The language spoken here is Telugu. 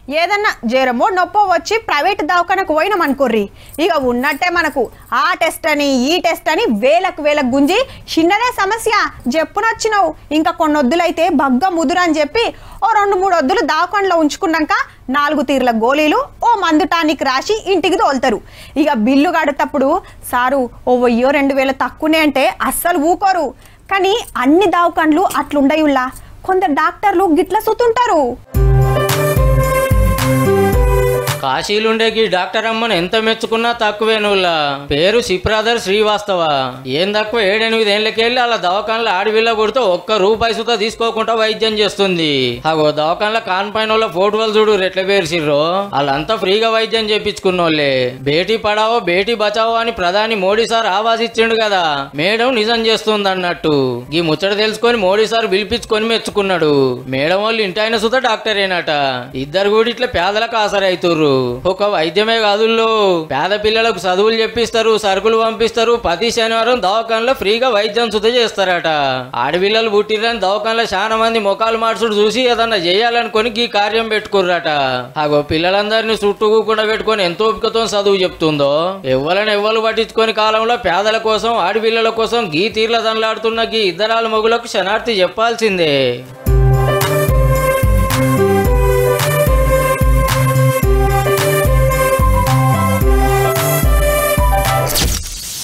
ఏదన్నా జ్వరమో నొప్పో వచ్చి ప్రైవేట్ దవాఖానకు పోయినాం అనుకోర్రి ఇక ఉన్నట్టే మనకు ఆ టెస్ట్ అని ఈ టెస్ట్ అని వేలకు వేలకు గుంజి చిన్నదే సమస్య చెప్పునొచ్చినావు ఇంకా కొన్ని వద్దులైతే బగ్గ ముదురు అని చెప్పి ఓ రెండు మూడు వద్దులు దవాఖానలో ఉంచుకున్నాక నాలుగు తీర్ల గోళీలు ఓ మందు టానిక్ రాసి ఇంటికి తోలుతారు ఇక బిల్లు కడేటప్పుడు సారు ఓ వెయ్యో రెండు వేల తక్కువనే అంటే అస్సలు ఊకోరు కానీ అన్ని దవాఖాన్లు అట్లుండయుల్లా కొందరు డాక్టర్లు గిట్ల సుతుంటారు కాశీలుండేకి డాక్టర్ అమ్మను ఎంత మెచ్చుకున్నా తక్కువే నువ్వులా పేరు సిప్రాదర్ శ్రీవాస్తవ ఏం తక్కువ ఏడెనిమిది ఏళ్ళకెళ్ళి అలా దవాఖానలో ఆడవిల్ల కొడితే ఒక్క రూపాయి సుతా తీసుకోకుండా వైద్యం చేస్తుంది అగో దవాఖానలో కాన్పైన వాళ్ళ ఫోటోలు చూడు రెట్ల పేర్చిర్రో వాళ్ళంతా ఫ్రీగా వైద్యం చేపించుకున్నోళ్ళే బేటీ పడావో బేటీ బచావో అని ప్రధాని మోడీ సార్ ఆవాజ్ ఇచ్చిండు కదా మేడం నిజం చేస్తుంది అన్నట్టు ఈ ముచ్చట తెలుసుకొని మోడీ సార్ పిలిపించుకొని మెచ్చుకున్నాడు మేడం వాళ్ళు ఇంటాయన సుత డాక్టరేనట ఇద్దరు కూడా ఇట్లా పేదలకు ఆసరైతుర్రు ఒక వైద్యమే కాదుల్లో పేద పిల్లలకు చదువులు చెప్పిస్తారు సరుకులు పంపిస్తారు ప్రతి శనివారం దవాఖానలో ఫ్రీగా వైద్యం సుత చేస్తారట ఆడపిల్లలు పుట్టిరని దవాఖానలో చాలా మంది ముఖాలు మార్చుడు చూసి ఏదన్నా చేయాలనుకొని ఈ కార్యం పెట్టుకుర్రట అగో పిల్లలందరినీ చుట్టూకుండా పెట్టుకొని ఎంతో ఓపికతో చదువు చెప్తుందో ఎవ్వలని ఎవ్వరు పట్టించుకొని కాలంలో పేదల కోసం ఆడపిల్లల కోసం గీ తీర్ల దండలాడుతున్న గీ ఇద్దరాల మొగులకు శనార్థి చెప్పాల్సిందే